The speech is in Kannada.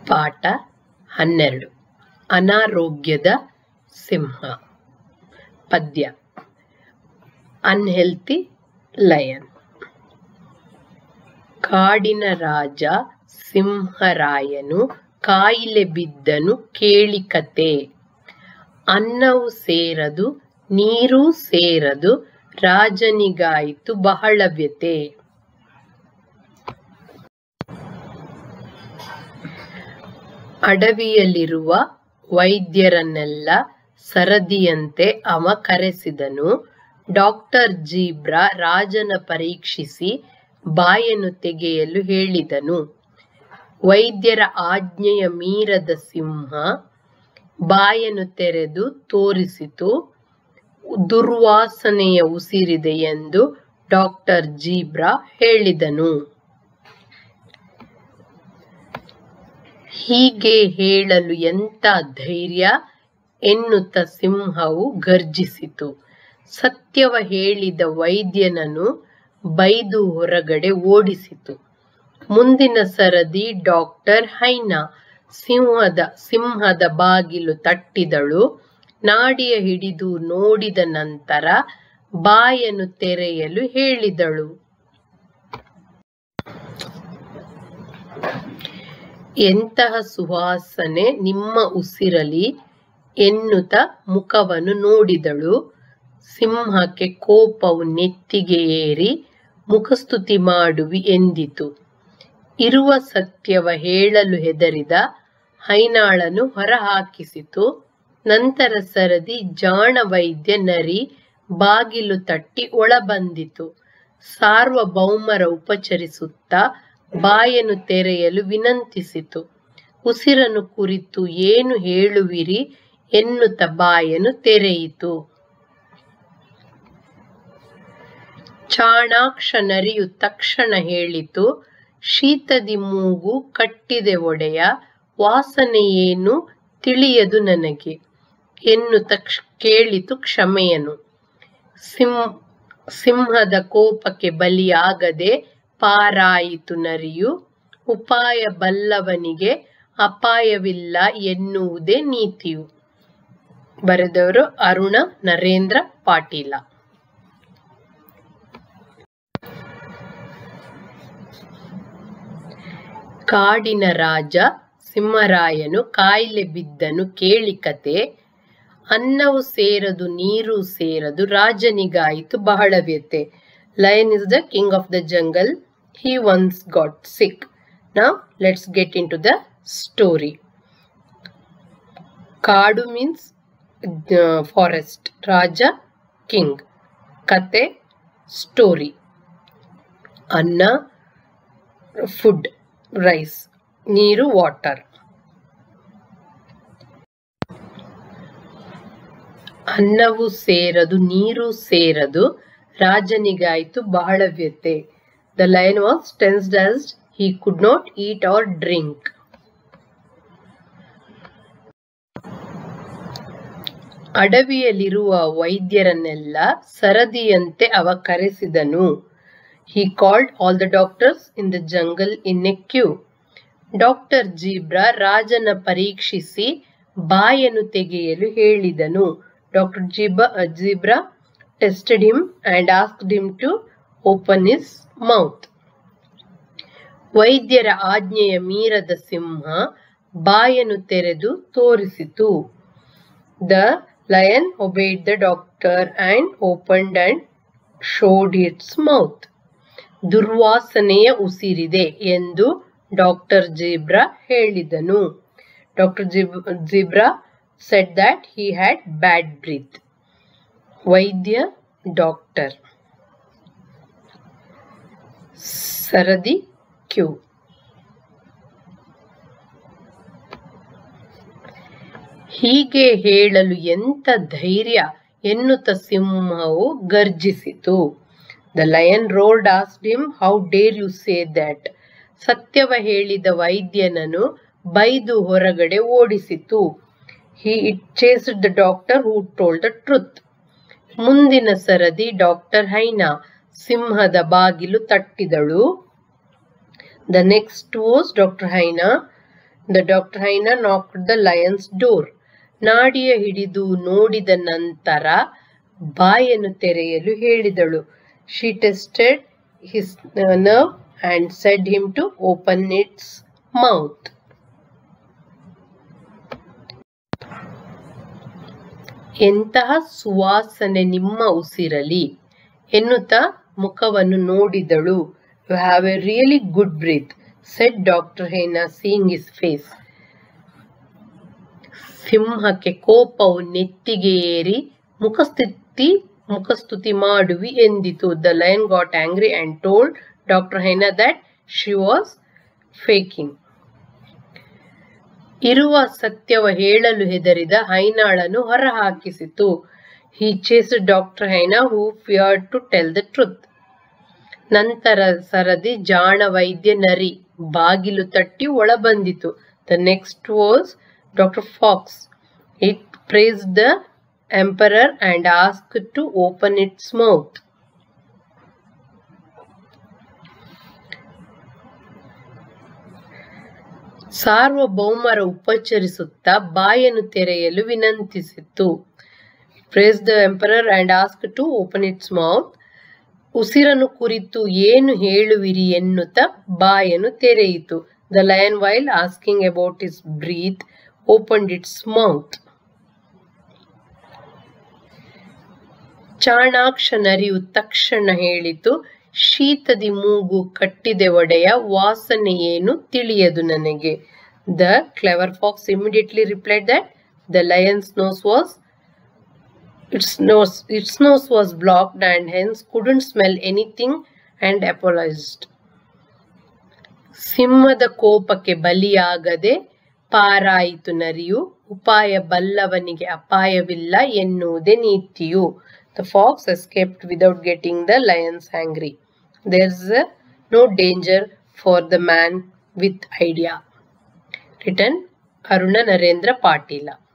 ಪಾಠ ಹನ್ನೆರಡು ಅನಾರೋಗ್ಯದ ಸಿಂಹ ಪದ್ಯ ಅನ್ಹೆಲ್ತಿ ಲಯನ್ ಕಾಡಿನ ರಾಜ ಸಿಂಹರಾಯನು ಕಾಯಿಲೆ ಬಿದ್ದನು ಕೇಳಿ ಕತೆ ಅನ್ನವು ಸೇರದು ನೀರೂ ಸೇರದು ರಾಜನಿಗಾಯಿತು ಬಹಳ ವ್ಯತೆ ಅಡವಿಯಲ್ಲಿರುವ ವೈದ್ಯರನ್ನೆಲ್ಲ ಸರದಿಯಂತೆ ಅವ ಕರೆಸಿದನು ಡಾಕ್ಟರ್ ಜೀಬ್ರಾ ರಾಜನ ಪರೀಕ್ಷಿಸಿ ಬಾಯನ್ನು ತೆಗೆಯಲು ಹೇಳಿದನು ವೈದ್ಯರ ಆಜ್ಞೆಯ ಮೀರದ ಸಿಂಹ ಬಾಯನ್ನು ತೆರೆದು ತೋರಿಸಿತು ದುರ್ವಾಸನೆಯ ಉಸಿರಿದೆ ಎಂದು ಡಾಕ್ಟರ್ ಜೀಬ್ರಾ ಹೇಳಿದನು ಹೀಗೆ ಹೇಳಲು ಎಂತ ಧೈರ್ಯ ಎನ್ನುತ್ತ ಸಿಂಹವು ಗರ್ಜಿಸಿತು ಸತ್ಯವ ಹೇಳಿದ ವೈದ್ಯನನ್ನು ಬೈದು ಹೊರಗಡೆ ಓಡಿಸಿತು ಮುಂದಿನ ಸರದಿ ಡಾಕ್ಟರ್ ಹೈನಾ ಸಿಂಹದ ಸಿಂಹದ ಬಾಗಿಲು ತಟ್ಟಿದಳು ನಾಡಿಯ ಹಿಡಿದು ನೋಡಿದ ನಂತರ ಬಾಯನ್ನು ತೆರೆಯಲು ಹೇಳಿದಳು ಎಂತಹ ಸುವಾಸನೆ ನಿಮ್ಮ ಉಸಿರಲಿ ಎನ್ನುತ್ತ ಮುಖವನ್ನು ನೋಡಿದಳು ಸಿಂಹಕ್ಕೆ ಕೋಪವು ನೆತ್ತಿಗೆ ಏರಿ ಮುಖಸ್ತುತಿ ಮಾಡುವಿ ಎಂದಿತು ಇರುವ ಸತ್ಯವ ಹೇಳಲು ಹೆದರಿದ ಹೈನಾಳನು ಹೊರಹಾಕಿಸಿತು ನಂತರ ಸರದಿ ಜಾಣ ವೈದ್ಯ ನರಿ ಬಾಗಿಲು ತಟ್ಟಿ ಒಳಬಂದಿತು ಸಾರ್ವಭೌಮರ ಉಪಚರಿಸುತ್ತಾ ಬಾಯನ್ನು ತೆರೆಯಲು ವಿನಂತಿಸಿತು ಉಸಿರನ್ನು ಕುರಿತು ಏನು ಹೇಳುವಿರಿ ಎನ್ನುತ್ತ ಬಾಯನ್ನು ತೆರೆಯಿತು ಚಾಣಾಕ್ಷ ನರಿಯು ತಕ್ಷಣ ಹೇಳಿತು ಶೀತದಿ ಮೂಗು ಕಟ್ಟಿದೆ ಒಡೆಯ ವಾಸನೆ ಏನು ತಿಳಿಯದು ನನಗೆ ಎನ್ನುತ್ತ ಕೇಳಿತು ಕ್ಷಮೆಯನು ಸಿಂ ಸಿಂಹದ ಕೋಪಕ್ಕೆ ಬಲಿಯಾಗದೆ ಪಾರಾಯಿತು ನರಿಯು ಉಪಾಯ ಬಲ್ಲವನಿಗೆ ಅಪಾಯವಿಲ್ಲ ಎನ್ನುವುದೇ ನೀತಿಯು ಬರೆದವರು ಅರುಣ ನರೇಂದ್ರ ಪಾಟೀಲ ಕಾಡಿನ ರಾಜ ಸಿಂಹರಾಯನು ಕಾಯಿಲೆ ಬಿದ್ದನು ಕೇಳಿ ಕತೆ ಅನ್ನವು ಸೇರದು ನೀರು ಸೇರದು ರಾಜನಿಗಾಯಿತು ಬಹಳ ವ್ಯತೆ lion is the king of the jungle he once got sick. Now let's get into the story. Kadu means uh, forest, Raja, king. Kate, story. Anna, food, rice. Neeru, water. ಅನ್ನವು ಸೇರದು ನೀರು ಸೇರದು ರಾಜನಿಗಾಯಿತು ಬಹಳ ವ್ಯತೆ The lion was tensed as he could not eat or drink. ಅಡವಿಯಲ್ಲಿರುವ ವೈದ್ಯರನ್ನೆಲ್ಲ ಸರದಿಯಂತೆ ಅವ ಕರೆಸಿದನು he called all the doctors in the jungle in a queue doctor zebra ರಾಜನ ಪರೀಕ್ಷಿಸಿ ಬಾಯನ್ನು ತೆಗೆಯಲು ಹೇಳಿದನು ಡಾಕ್ಟರ್ ಜೀಬ zebra tested him and asked him to open his mouth ವೈದ್ಯರ ಆಜ್ಞೆಯ ಮೀರದ ಸಿಂಹ ಬಾಯನ್ನು ತೆರೆದು ತೋರಿಸಿತು the lion obeyed the doctor and opened and showed its mouth ದುರ್ವಾಸನೆಯ ಉಸಿರಿದೆ ಎಂದು ಡಾಕ್ಟರ್ ಜೀಬ್ರಾ ಹೇಳಿದನು doctor zebra said that he had bad breath ವೈದ್ಯ ಡಾಕ್ಟರ್ ಸರದಿ ಕ್ಯೂ ಹೀಗೆ ಹೇಳಲು ಎಂತ ಧೈರ್ಯ ಎನ್ನುತ್ತ ಸಿಂಹವು ಗರ್ಜಿಸಿತು the lion roared asked him how dare you say that ಸತ್ಯವ ಹೇಳಿದ ವೈದ್ಯನನು ಬೈದು ಹೊರಗಡೆ ಓಡಿಸಿತು he it chased the doctor who told the truth ಮುಂದಿನ ಸರದಿ ಡಾಕ್ಟರ್ ಹೈನಾ ಸಿಂಹದ ಬಾಗಿಲು ತಟ್ಟಿದಳು the next was doctor hyena the doctor hyena knock the Lions door ನಾಡಿಯ ಹಿಡಿದು ನೋಡಿದ ನಂತರ ಬಾಯನ್ನು ತೆರೆಯಲು ಹೇಳಿದಳು she tested his nerve and said him to open its mouth ಎಂತಹ ಸುವಾಸನೆ ನಿಮ್ಮ ಉಸಿರಲಿ ಎನ್ನುತ್ತಾ ಮುಖವನ್ನು ನೋಡಿದಳು you have a really good breath said doctor hyena seeing his face ಸಿಂಹಕ್ಕೆ ಕೋಪವು ನೆತ್ತಿಗೆ ಏರಿ ಮುಖಸ್ಥಿತಿ ಮುಖಸ್ತುತಿ ಮಾಡುವಿ ಎಂದಿತು the lion got angry and told doctor hyena that she was faking ಇರುವ ಸತ್ಯವ ಹೇಳಲು ಹೆದರಿದ ಹೈನಾಳನ್ನು ಹೊರಹಾಕಿಸಿತು he chase doctor hyena who fear to tell the truth ನಂತರ ಸರದಿ ಜಾಣ ವೈದ್ಯ ನರಿ ಬಾಗಿಲು ತಟ್ಟಿ ಒಳ ಬಂದಿತು the next was doctor fox it praise the emperor and ask to open its mouth ಸಾರ್ವಭೌಮರ ಉಪಚರಿಸುತ್ತಾ ಬಾಯನ್ನು ತೆರೆಯಲು ವಿನಂತಿಸಿತು praise the emperor and ask to open its mouth ಉಸಿರನ್ನು ಕುರಿತು ಏನು ಹೇಳುವಿರಿ ಎನ್ನುತ್ತಾ ಬಾಯನ್ನು ತೆರೆಯಿತು the lion while asking about his breath opened its mouth ಚಾಣಾಕ್ಷ ನರಿಯು ತಕ್ಷಣ ಹೇಳಿತು ಶೀತದಿ ಮೂಗು ಕಟ್ಟಿದೆ ಒಡೆಯ ವಾಸನೆ ಏನು ತಿಳಿಯದು ನನಗೆ the clever fox immediately replied that the lion's nose was its nose its nose was blocked and hence couldn't smell anything and apologized ಸಿಂಹದ ಕೋಪಕ್ಕೆ ಬಲಿಯಾಗದೆ ಪಾರಾಯಿತು ನರಿಯು ಉಪಾಯ ಬಲ್ಲವನಿಗೆ ಅಪಾಯವಿಲ್ಲ ಎನ್ನುವುದೇ ನೀತಿಯು the fox escaped without getting the lion's angry there is no danger for the man with idea written Aruna Narendra Patil